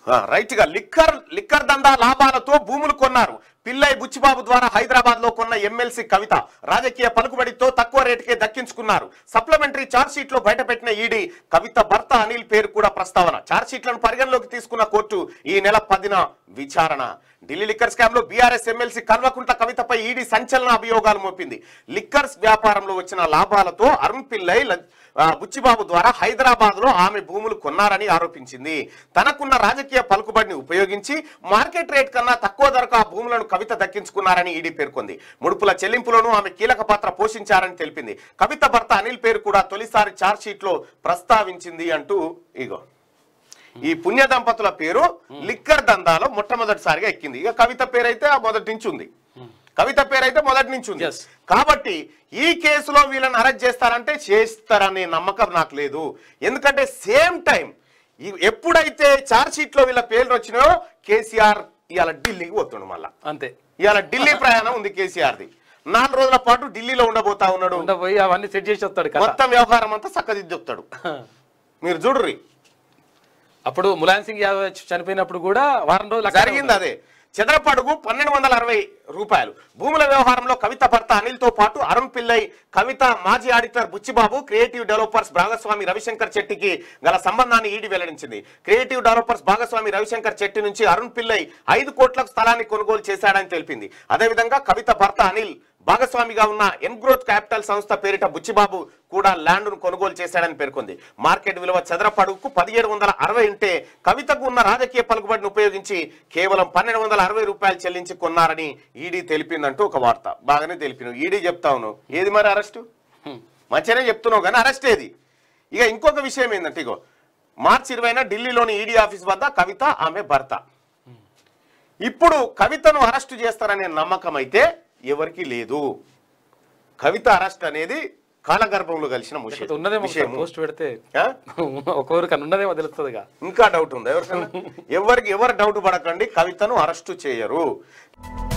ఆ, రైట్ గా liquor liquor దందా లాభాలతో భూములు కొన్నారు పిల్లై బుచ్చిబాబు ద్వారా హైదరాబాద్ లో కొన్న ఎమ్మెల్సీ కవిత రాజకీయ పలుకుబడితో తక్కువ రేటుకే దక్కించుకున్నారు సప్లిమెంటరీ చార్జ్ షీట్ లో బయటపెట్టిన ఈడీ కవిత భర్త అనిల్ పేరు కూడా ప్రస్తావన చార్జ్ షీట్లను పరిగణలోకి తీసుకున్న కోర్టు ఈ నెల పదిన విచారణ ఢిల్లీ లిక్కర్ స్కామ్ లో బీఆర్ఎస్ ఎమ్మెల్సీ కల్వకుంట్ల కవితపై ఈడీ సంచలన అభియోగాలు మోపింది లిక్కర్స్ వ్యాపారంలో వచ్చిన లాభాలతో అరుణ్ పిల్లై ల- ఆ, బుచ్చిబాబు ద్వారా హైదరాబాద్ లో ఆమె భూములు కొన్నారని ఆరోపించింది తనకున్న రాజకీయ పలుకుబడిని ఉపయోగించి మార్కెట్ రేట్ కన్నా తక్కువ ధరకు ఆ భూములను కవిత దక్కించుకున్నారని ఈడీ పేర్కొంది ముడుపుల చెల్లింపులోనూ ఆమె కీలక పాత్ర పోషించారని తెలిపింది కవిత భర్త అనిల్ పేరు కూడా తొలిసారి ఛార్జ్ షీట్ లో ప్రస్తావించింది అంటూ ఇగో ఈ పుణ్య దంపతుల పేరు లిక్కర్ దందాలో మొట్టమొదటిసారిగా ఎక్కింది ఇక కవిత పేరు అయితే ఆ మొదటి నుంచి ఉంది కవిత పేరు అయితే మొదటి నుంచి ఉంది Yes. కాబట్టి ఈ కేసులో వీళ్ళని అరెస్ట్ చేస్తారంటే చేస్తారనే నమ్మకం నాకు లేదు ఎందుకంటే సేమ్ టైం ఎప్పుడైతే చార్జ్ షీట్ లో వీళ్ళ పేర్లు వచ్చినాయో కేసీఆర్ ఇవాళ ఢిల్లీకి పోతుండు మళ్ళా అంతే ఇవాళ ఢిల్లీ ప్రయాణం ఉంది కేసీఆర్ది నాలుగు రోజుల పాటు ఢిల్లీలో ఉండబోతా ఉన్నాడు ఉండబోయి అవన్నీ సెట్ చేసి వస్తాడు కదా మొత్తం వ్యవహారం అంతా చక్కదిద్దుతాడు మీరు చూడుర్రి అప్పుడు ములాయం సింగ్ యాదవ్ చనిపోయినప్పుడు కూడా వారం రోజులు అక్కడే జరిగింది అదే చదరపడుగు పన్నెండు వందల అరవై రూపాయలు భూముల వ్యవహారంలో కవిత భర్త అనిల్ తో పాటు అరుణ్ పిల్లై కవిత మాజీ ఆడిటర్ బుచ్చిబాబు క్రియేటివ్ డెవలపర్స్ భాగస్వామి రవిశంకర్ చెట్టికి గల సంబంధాన్ని ఈడీ వెల్లడించింది క్రియేటివ్ డెవలపర్స్ భాగస్వామి రవిశంకర్ చెట్టి నుంచి అరుణ్ పిల్లై ఐదు కోట్లకు స్థలాన్ని కొనుగోలు చేశాడని తెలిపింది అదేవిధంగా కవిత భర్త అనిల్ భాగస్వామిగా ఉన్న ఎన్గ్రోత్ క్యాపిటల్ సంస్థ పేరిట బుచ్చిబాబు కూడా ల్యాండ్ను కొనుగోలు చేశాడని పేర్కొంది మార్కెట్ విలువ చదరపడుకు పదిహేడు వందల అరవై ఉంటే కవితకు ఉన్న రాజకీయ పలుకుబడిని ఉపయోగించి కేవలం పన్నెండు వందల అరవై రూపాయలు చెల్లించి కొన్నారని ఈడీ తెలిపిందంటూ ఒక వార్త బాగానే తెలిపిన ఈడీ చెప్తా ఉన్నావు ఏది మరి అరెస్టు మంచిగానే చెప్తున్నావు కానీ అరెస్ట్ ఏది ఇక ఇంకొక విషయం ఏంటంటే ఇగో మార్చి ఇరవైన ఢిల్లీలోని ఈడీ ఆఫీస్ వద్ద కవిత ఆమె భర్త ఇప్పుడు కవితను అరెస్టు చేస్తారనే నమ్మకం అయితే ఎవరికి లేదు కవిత అరెస్ట్ అనేది కాలగర్భంలో కలిసిన ముష- లేకపోతే ఉన్నదేమో విషయము. పోస్ట్ పెడితే ఆ? ఒక్కొక్కరికి ఉన్నదేమో తెలుస్తుందిగా ఇంకా డౌట్ ఉంది ఎవరికైనా ఎవరికి ఎవరు డౌట్ పడకండి కవితను అరెస్టు చేయరు